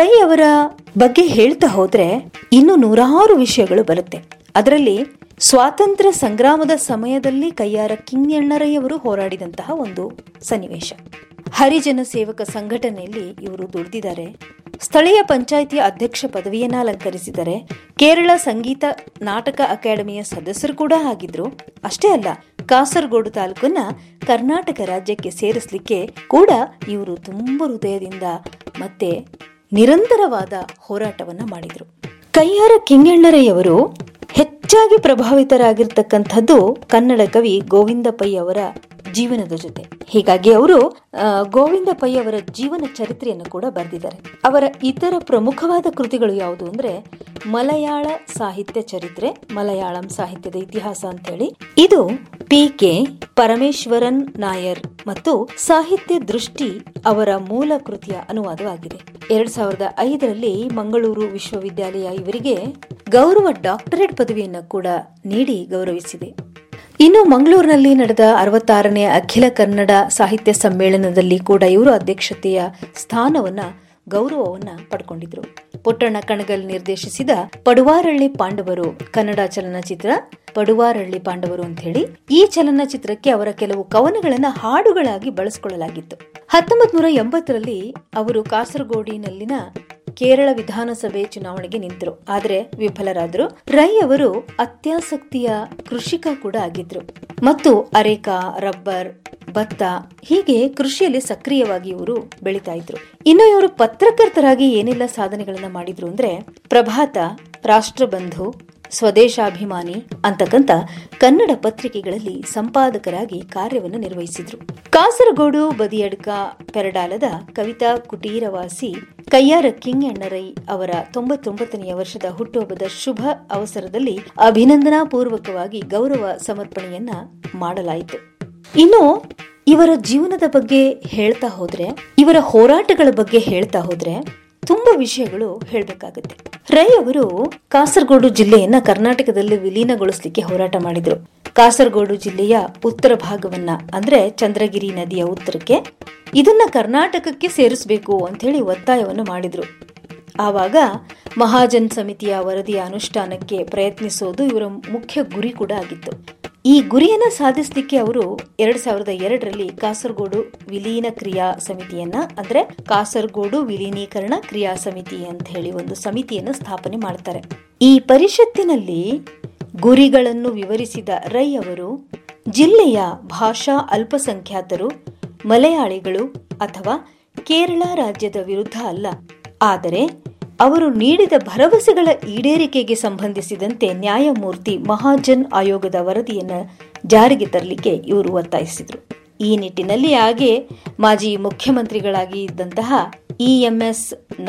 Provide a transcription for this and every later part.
ರೈ ಅವರ ಬಗ್ಗೆ ಹೇಳ್ತಾ ಹೋದ್ರೆ ಇನ್ನು ನೂರಾರು ವಿಷಯಗಳು ಬರುತ್ತೆ ಅದರಲ್ಲಿ ಸ್ವಾತಂತ್ರ್ಯ ಸಂಗ್ರಾಮದ ಸಮಯದಲ್ಲಿ ಕೈಯಾರ ಕಿಂಗಣ್ಣರಯ್ಯವರು ಹೋರಾಡಿದಂತಹ ಒಂದು ಸನ್ನಿವೇಶ ಹರಿಜನ ಸೇವಕ ಸಂಘಟನೆಯಲ್ಲಿ ಇವರು ದುಡಿದಿದ್ದಾರೆ ಸ್ಥಳೀಯ ಪಂಚಾಯಿತಿಯ ಅಧ್ಯಕ್ಷ ಪದವಿಯನ್ನ ಅಲಂಕರಿಸಿದ್ದಾರೆ ಕೇರಳ ಸಂಗೀತ ನಾಟಕ ಅಕಾಡೆಮಿಯ ಸದಸ್ಯರು ಕೂಡ ಆಗಿದ್ರು ಅಷ್ಟೇ ಅಲ್ಲ ಕಾಸರಗೋಡು ತಾಲೂಕನ್ನ ಕರ್ನಾಟಕ ರಾಜ್ಯಕ್ಕೆ ಸೇರಿಸಲಿಕ್ಕೆ ಕೂಡ ಇವರು ತುಂಬ ಹೃದಯದಿಂದ ಮತ್ತೆ ನಿರಂತರವಾದ ಹೋರಾಟವನ್ನ ಮಾಡಿದ್ರು ಕೈಯಾರ ಕಿಂಗಣ್ಣರಯ್ಯವರು ಹೆಚ್ಚಾಗಿ ಪ್ರಭಾವಿತರಾಗಿರ್ತಕ್ಕಂಥದ್ದು ಕನ್ನಡ ಕವಿ ಗೋವಿಂದ ಪೈ ಅವರ ಜೀವನದ ಜೊತೆ ಹೀಗಾಗಿ ಅವರು ಆ, ಗೋವಿಂದ ಪೈ ಅವರ ಜೀವನ ಚರಿತ್ರೆಯನ್ನು ಕೂಡ ಬರೆದಿದ್ದಾರೆ ಅವರ ಇತರ ಪ್ರಮುಖವಾದ ಕೃತಿಗಳು ಯಾವುದು ಅಂದ್ರೆ ಮಲಯಾಳ ಸಾಹಿತ್ಯ ಚರಿತ್ರೆ ಮಲಯಾಳಂ ಸಾಹಿತ್ಯದ ಇತಿಹಾಸ ಅಂತ ಹೇಳಿ ಇದು ಪಿ ಕೆ ಪರಮೇಶ್ವರನ್ ನಾಯರ್ ಮತ್ತು ಸಾಹಿತ್ಯ ದೃಷ್ಟಿ ಅವರ ಮೂಲ ಕೃತಿಯ ಅನುವಾದವಾಗಿದೆ ಎರಡ್ ಸಾವಿರದ ಐದರಲ್ಲಿ ಮಂಗಳೂರು ವಿಶ್ವವಿದ್ಯಾಲಯ ಇವರಿಗೆ ಗೌರವ ಡಾಕ್ಟರೇಟ್ ಪದವಿಯನ್ನು ಕೂಡ ನೀಡಿ ಗೌರವಿಸಿದೆ ಇನ್ನು ಮಂಗಳೂರಿನಲ್ಲಿ ನಡೆದ ಅರವತ್ತಾರನೇ ಅಖಿಲ ಕನ್ನಡ ಸಾಹಿತ್ಯ ಸಮ್ಮೇಳನದಲ್ಲಿ ಕೂಡ ಇವರು ಅಧ್ಯಕ್ಷತೆಯ ಸ್ಥಾನವನ್ನ ಗೌರವವನ್ನ ಪಡ್ಕೊಂಡಿದ್ರು ಪುಟ್ಟಣ್ಣ ಕಣಗಲ್ ನಿರ್ದೇಶಿಸಿದ ಪಡುವಾರಳ್ಳಿ ಪಾಂಡವರು ಕನ್ನಡ ಚಲನಚಿತ್ರ ಪಡುವಾರಳ್ಳಿ ಪಾಂಡವರು ಅಂತ ಹೇಳಿ ಈ ಚಲನಚಿತ್ರಕ್ಕೆ ಅವರ ಕೆಲವು ಕವನಗಳನ್ನ ಹಾಡುಗಳಾಗಿ ಬಳಸಿಕೊಳ್ಳಲಾಗಿತ್ತು ಹತ್ತೊಂಬತ್ ನೂರ ಎಂಬತ್ತರಲ್ಲಿ ಅವರು ಕಾಸರಗೋಡಿನಲ್ಲಿನ ಕೇರಳ ವಿಧಾನಸಭೆ ಚುನಾವಣೆಗೆ ನಿಂತರು ಆದರೆ ವಿಫಲರಾದರು ರೈ ಅವರು ಅತ್ಯಾಸಕ್ತಿಯ ಕೃಷಿಕ ಕೂಡ ಆಗಿದ್ರು ಮತ್ತು ಅರೇಕಾ ರಬ್ಬರ್ ಭತ್ತ ಹೀಗೆ ಕೃಷಿಯಲ್ಲಿ ಸಕ್ರಿಯವಾಗಿ ಇವರು ಬೆಳೀತಾ ಇದ್ರು ಇನ್ನು ಇವರು ಪತ್ರಕರ್ತರಾಗಿ ಏನೆಲ್ಲ ಸಾಧನೆಗಳನ್ನ ಮಾಡಿದ್ರು ಅಂದ್ರೆ ಪ್ರಭಾತ ರಾಷ್ಟ್ರಬಂಧು ಸ್ವದೇಶಾಭಿಮಾನಿ ಅಂತಕ್ಕಂತ ಕನ್ನಡ ಪತ್ರಿಕೆಗಳಲ್ಲಿ ಸಂಪಾದಕರಾಗಿ ಕಾರ್ಯವನ್ನು ನಿರ್ವಹಿಸಿದ್ರು ಕಾಸರಗೋಡು ಬದಿಯಡ್ಕ ಪೆರಡಾಲದ ಕವಿತಾ ಕುಟೀರವಾಸಿ ಕಯ್ಯಾರ ಕಿಂಗಣ್ಣರೈ ಅವರ ತೊಂಬತ್ತೊಂಬತ್ತನೆಯ ವರ್ಷದ ಹುಟ್ಟುಹಬ್ಬದ ಶುಭ ಅವಸರದಲ್ಲಿ ಅಭಿನಂದನಾ ಪೂರ್ವಕವಾಗಿ ಗೌರವ ಸಮರ್ಪಣೆಯನ್ನ ಮಾಡಲಾಯಿತು ಇನ್ನು ಇವರ ಜೀವನದ ಬಗ್ಗೆ ಹೇಳ್ತಾ ಹೋದ್ರೆ ಇವರ ಹೋರಾಟಗಳ ಬಗ್ಗೆ ಹೇಳ್ತಾ ಹೋದ್ರೆ ತುಂಬಾ ವಿಷಯಗಳು ಹೇಳಬೇಕಾಗುತ್ತೆ ರೈ ಅವರು ಕಾಸರಗೋಡು ಜಿಲ್ಲೆಯನ್ನ ಕರ್ನಾಟಕದಲ್ಲಿ ವಿಲೀನಗೊಳಿಸಲಿಕ್ಕೆ ಹೋರಾಟ ಮಾಡಿದ್ರು ಕಾಸರಗೋಡು ಜಿಲ್ಲೆಯ ಉತ್ತರ ಭಾಗವನ್ನ ಅಂದ್ರೆ ಚಂದ್ರಗಿರಿ ನದಿಯ ಉತ್ತರಕ್ಕೆ ಇದನ್ನ ಕರ್ನಾಟಕಕ್ಕೆ ಸೇರಿಸಬೇಕು ಅಂತ ಹೇಳಿ ಒತ್ತಾಯವನ್ನು ಮಾಡಿದ್ರು ಆವಾಗ ಮಹಾಜನ್ ಸಮಿತಿಯ ವರದಿಯ ಅನುಷ್ಠಾನಕ್ಕೆ ಪ್ರಯತ್ನಿಸೋದು ಇವರ ಮುಖ್ಯ ಗುರಿ ಕೂಡ ಆಗಿತ್ತು ಈ ಗುರಿಯನ್ನ ಸಾಧಿಸಲಿಕ್ಕೆ ಅವರು ಎರಡ್ ಸಾವಿರದ ಎರಡರಲ್ಲಿ ಕಾಸರಗೋಡು ವಿಲೀನ ಕ್ರಿಯಾ ಸಮಿತಿಯನ್ನ ಅಂದ್ರೆ ಕಾಸರಗೋಡು ವಿಲೀನೀಕರಣ ಕ್ರಿಯಾ ಸಮಿತಿ ಅಂತ ಹೇಳಿ ಒಂದು ಸಮಿತಿಯನ್ನು ಸ್ಥಾಪನೆ ಮಾಡ್ತಾರೆ ಈ ಪರಿಷತ್ತಿನಲ್ಲಿ ಗುರಿಗಳನ್ನು ವಿವರಿಸಿದ ರೈ ಅವರು ಜಿಲ್ಲೆಯ ಭಾಷಾ ಅಲ್ಪಸಂಖ್ಯಾತರು ಮಲಯಾಳಿಗಳು ಅಥವಾ ಕೇರಳ ರಾಜ್ಯದ ವಿರುದ್ಧ ಅಲ್ಲ ಆದರೆ ಅವರು ನೀಡಿದ ಭರವಸೆಗಳ ಈಡೇರಿಕೆಗೆ ಸಂಬಂಧಿಸಿದಂತೆ ನ್ಯಾಯಮೂರ್ತಿ ಮಹಾಜನ್ ಆಯೋಗದ ವರದಿಯನ್ನು ಜಾರಿಗೆ ತರಲಿಕ್ಕೆ ಇವರು ಒತ್ತಾಯಿಸಿದರು ಈ ನಿಟ್ಟಿನಲ್ಲಿ ಹಾಗೆ ಮಾಜಿ ಮುಖ್ಯಮಂತ್ರಿಗಳಾಗಿ ಇದ್ದಂತಹ ಇಎಂಎಸ್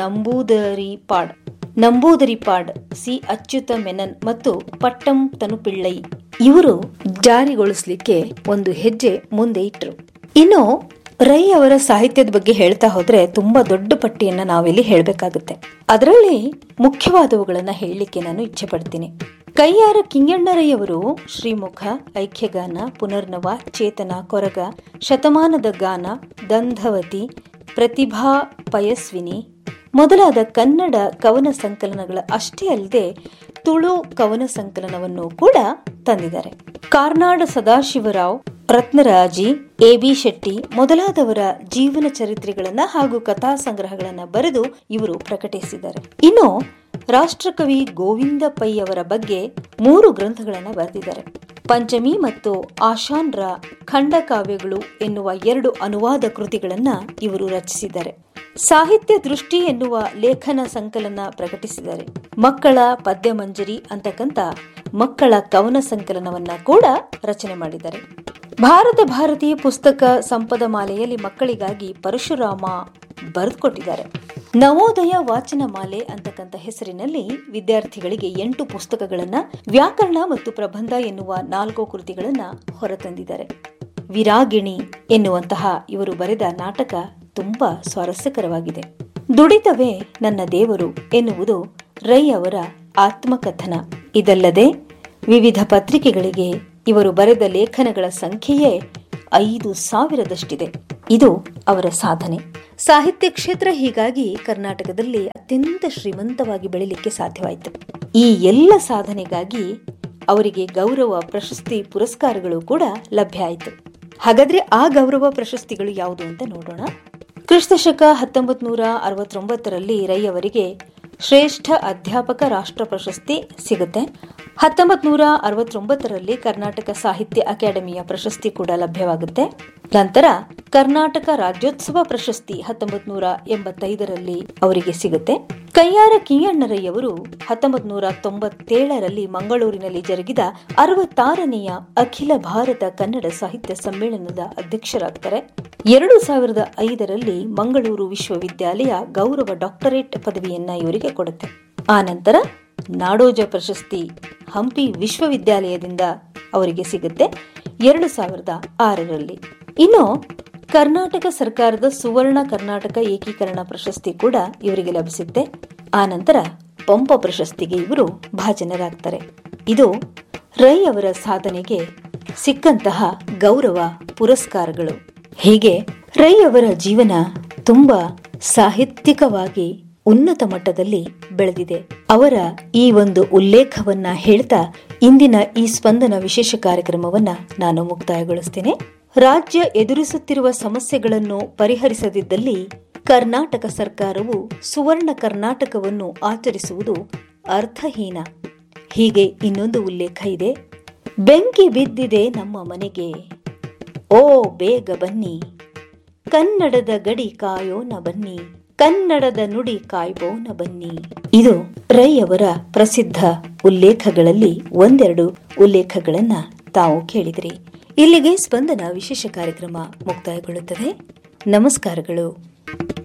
ನಂಬೂದರಿಪಾಡ್ ನಂಬೂದರಿಪಾಡ್ ಸಿ ಅಚ್ಯುತ ಮೆನನ್ ಮತ್ತು ಪಟ್ಟಂ ತನುಪಿಳ್ಳೈ ಇವರು ಜಾರಿಗೊಳಿಸಲಿಕ್ಕೆ ಒಂದು ಹೆಜ್ಜೆ ಮುಂದೆ ಇಟ್ಟರು ಇನ್ನು ರೈ ಅವರ ಸಾಹಿತ್ಯದ ಬಗ್ಗೆ ಹೇಳ್ತಾ ಹೋದ್ರೆ ತುಂಬಾ ದೊಡ್ಡ ಪಟ್ಟಿಯನ್ನ ನಾವಿಲ್ಲಿ ಹೇಳಬೇಕಾಗುತ್ತೆ ಅದರಲ್ಲಿ ಮುಖ್ಯವಾದವುಗಳನ್ನ ಹೇಳಲಿಕ್ಕೆ ನಾನು ಇಚ್ಛೆ ಪಡ್ತೀನಿ ಕೈಯಾರ ಕಿಂಗಣ್ಣರಯ್ಯವರು ಶ್ರೀಮುಖ ಐಕ್ಯಗಾನ ಪುನರ್ನವ ಚೇತನ ಕೊರಗ ಶತಮಾನದ ಗಾನ ದಂಧವತಿ ಪ್ರತಿಭಾ ಪಯಸ್ವಿನಿ ಮೊದಲಾದ ಕನ್ನಡ ಕವನ ಸಂಕಲನಗಳ ಅಷ್ಟೇ ಅಲ್ಲದೆ ತುಳು ಕವನ ಸಂಕಲನವನ್ನು ಕೂಡ ತಂದಿದ್ದಾರೆ ಕಾರ್ನಾಡ ಸದಾಶಿವರಾವ್ ರತ್ನರಾಜಿ ಎ ಬಿ ಶೆಟ್ಟಿ ಮೊದಲಾದವರ ಜೀವನ ಚರಿತ್ರೆಗಳನ್ನ ಹಾಗೂ ಕಥಾ ಸಂಗ್ರಹಗಳನ್ನ ಬರೆದು ಇವರು ಪ್ರಕಟಿಸಿದ್ದಾರೆ ಇನ್ನು ರಾಷ್ಟ್ರಕವಿ ಗೋವಿಂದ ಪೈ ಅವರ ಬಗ್ಗೆ ಮೂರು ಗ್ರಂಥಗಳನ್ನ ಬರೆದಿದ್ದಾರೆ ಪಂಚಮಿ ಮತ್ತು ಆಶಾನ್ರ ಖಂಡಕಾವ್ಯಗಳು ಎನ್ನುವ ಎರಡು ಅನುವಾದ ಕೃತಿಗಳನ್ನ ಇವರು ರಚಿಸಿದ್ದಾರೆ ಸಾಹಿತ್ಯ ದೃಷ್ಟಿ ಎನ್ನುವ ಲೇಖನ ಸಂಕಲನ ಪ್ರಕಟಿಸಿದ್ದಾರೆ ಮಕ್ಕಳ ಪದ್ಯ ಮಂಜರಿ ಅಂತಕ್ಕಂತ ಮಕ್ಕಳ ಕವನ ಸಂಕಲನವನ್ನ ಕೂಡ ರಚನೆ ಮಾಡಿದ್ದಾರೆ ಭಾರತ ಭಾರತೀಯ ಪುಸ್ತಕ ಸಂಪದ ಮಾಲೆಯಲ್ಲಿ ಮಕ್ಕಳಿಗಾಗಿ ಪರಶುರಾಮ ಬರೆದುಕೊಟ್ಟಿದ್ದಾರೆ ನವೋದಯ ವಾಚನ ಮಾಲೆ ಅಂತಕ್ಕಂಥ ಹೆಸರಿನಲ್ಲಿ ವಿದ್ಯಾರ್ಥಿಗಳಿಗೆ ಎಂಟು ಪುಸ್ತಕಗಳನ್ನ ವ್ಯಾಕರಣ ಮತ್ತು ಪ್ರಬಂಧ ಎನ್ನುವ ನಾಲ್ಕು ಕೃತಿಗಳನ್ನ ಹೊರತಂದಿದ್ದಾರೆ ವಿರಾಗಿಣಿ ಎನ್ನುವಂತಹ ಇವರು ಬರೆದ ನಾಟಕ ತುಂಬಾ ಸ್ವಾರಸ್ಯಕರವಾಗಿದೆ ದುಡಿತವೇ ನನ್ನ ದೇವರು ಎನ್ನುವುದು ರೈ ಅವರ ಆತ್ಮಕಥನ ಇದಲ್ಲದೆ ವಿವಿಧ ಪತ್ರಿಕೆಗಳಿಗೆ ಇವರು ಬರೆದ ಲೇಖನಗಳ ಸಂಖ್ಯೆಯೇ ಐದು ಸಾವಿರದಷ್ಟಿದೆ ಇದು ಅವರ ಸಾಧನೆ ಸಾಹಿತ್ಯ ಕ್ಷೇತ್ರ ಹೀಗಾಗಿ ಕರ್ನಾಟಕದಲ್ಲಿ ಅತ್ಯಂತ ಶ್ರೀಮಂತವಾಗಿ ಬೆಳಿಲಿಕ್ಕೆ ಸಾಧ್ಯವಾಯಿತು ಈ ಎಲ್ಲ ಸಾಧನೆಗಾಗಿ ಅವರಿಗೆ ಗೌರವ ಪ್ರಶಸ್ತಿ ಪುರಸ್ಕಾರಗಳು ಕೂಡ ಲಭ್ಯ ಆಯಿತು ಹಾಗಾದ್ರೆ ಆ ಗೌರವ ಪ್ರಶಸ್ತಿಗಳು ಯಾವುದು ಅಂತ ನೋಡೋಣ ಕ್ರಿಸ್ತಶಕ ಹತ್ತೊಂಬತ್ ನೂರ ಅರವತ್ತೊಂಬತ್ತರಲ್ಲಿ ರೈ ಅವರಿಗೆ ಶ್ರೇಷ್ಠ ಅಧ್ಯಾಪಕ ರಾಷ್ಟ್ರ ಪ್ರಶಸ್ತಿ ಸಿಗುತ್ತೆ ಹತ್ತೊಂಬತ್ ನೂರ ಅರವತ್ತೊಂಬತ್ತರಲ್ಲಿ ಕರ್ನಾಟಕ ಸಾಹಿತ್ಯ ಅಕಾಡೆಮಿಯ ಪ್ರಶಸ್ತಿ ಕೂಡ ಲಭ್ಯವಾಗುತ್ತೆ ನಂತರ ಕರ್ನಾಟಕ ರಾಜ್ಯೋತ್ಸವ ಪ್ರಶಸ್ತಿ ಹತ್ತೊಂಬತ್ ನೂರ ಎಂಬತ್ತೈದರಲ್ಲಿ ಅವರಿಗೆ ಸಿಗುತ್ತೆ ಕಯ್ಯಾರ ಕಿಯಣ್ಣರಯ್ಯವರು ಹತ್ತೊಂಬತ್ ನೂರ ತೊಂಬತ್ತೇಳರಲ್ಲಿ ಮಂಗಳೂರಿನಲ್ಲಿ ಜರುಗಿದ ಅರವತ್ತಾರನೆಯ ಅಖಿಲ ಭಾರತ ಕನ್ನಡ ಸಾಹಿತ್ಯ ಸಮ್ಮೇಳನದ ಅಧ್ಯಕ್ಷರಾಗ್ತಾರೆ ಎರಡು ಸಾವಿರದ ಐದರಲ್ಲಿ ಮಂಗಳೂರು ವಿಶ್ವವಿದ್ಯಾಲಯ ಗೌರವ ಡಾಕ್ಟರೇಟ್ ಪದವಿಯನ್ನ ಇವರಿಗೆ ಕೊಡುತ್ತೆ ಆ ನಂತರ ನಾಡೋಜ ಪ್ರಶಸ್ತಿ ಹಂಪಿ ವಿಶ್ವವಿದ್ಯಾಲಯದಿಂದ ಅವರಿಗೆ ಸಿಗುತ್ತೆ ಎರಡು ಸಾವಿರದ ಆರರಲ್ಲಿ ಇನ್ನು ಕರ್ನಾಟಕ ಸರ್ಕಾರದ ಸುವರ್ಣ ಕರ್ನಾಟಕ ಏಕೀಕರಣ ಪ್ರಶಸ್ತಿ ಕೂಡ ಇವರಿಗೆ ಲಭಿಸುತ್ತೆ ಆ ನಂತರ ಪಂಪ ಪ್ರಶಸ್ತಿಗೆ ಇವರು ಭಾಜನರಾಗ್ತಾರೆ ಇದು ರೈ ಅವರ ಸಾಧನೆಗೆ ಸಿಕ್ಕಂತಹ ಗೌರವ ಪುರಸ್ಕಾರಗಳು ಹೀಗೆ ರೈ ಅವರ ಜೀವನ ತುಂಬಾ ಸಾಹಿತ್ಯಿಕವಾಗಿ ಉನ್ನತ ಮಟ್ಟದಲ್ಲಿ ಬೆಳೆದಿದೆ ಅವರ ಈ ಒಂದು ಉಲ್ಲೇಖವನ್ನ ಹೇಳ್ತಾ ಇಂದಿನ ಈ ಸ್ಪಂದನ ವಿಶೇಷ ಕಾರ್ಯಕ್ರಮವನ್ನ ನಾನು ಮುಕ್ತಾಯಗೊಳಿಸ್ತೇನೆ ರಾಜ್ಯ ಎದುರಿಸುತ್ತಿರುವ ಸಮಸ್ಯೆಗಳನ್ನು ಪರಿಹರಿಸದಿದ್ದಲ್ಲಿ ಕರ್ನಾಟಕ ಸರ್ಕಾರವು ಸುವರ್ಣ ಕರ್ನಾಟಕವನ್ನು ಆಚರಿಸುವುದು ಅರ್ಥಹೀನ ಹೀಗೆ ಇನ್ನೊಂದು ಉಲ್ಲೇಖ ಇದೆ ಬೆಂಕಿ ಬಿದ್ದಿದೆ ನಮ್ಮ ಮನೆಗೆ ಓ ಬೇಗ ಬನ್ನಿ ಕನ್ನಡದ ಗಡಿ ಕಾಯೋಣ ಬನ್ನಿ ಕನ್ನಡದ ನುಡಿ ಕಾಯ್ಬೋನ ಬನ್ನಿ ಇದು ರೈ ಅವರ ಪ್ರಸಿದ್ಧ ಉಲ್ಲೇಖಗಳಲ್ಲಿ ಒಂದೆರಡು ಉಲ್ಲೇಖಗಳನ್ನ ತಾವು ಕೇಳಿದ್ರಿ ಇಲ್ಲಿಗೆ ಸ್ಪಂದನ ವಿಶೇಷ ಕಾರ್ಯಕ್ರಮ ಮುಕ್ತಾಯಗೊಳ್ಳುತ್ತದೆ ನಮಸ್ಕಾರಗಳು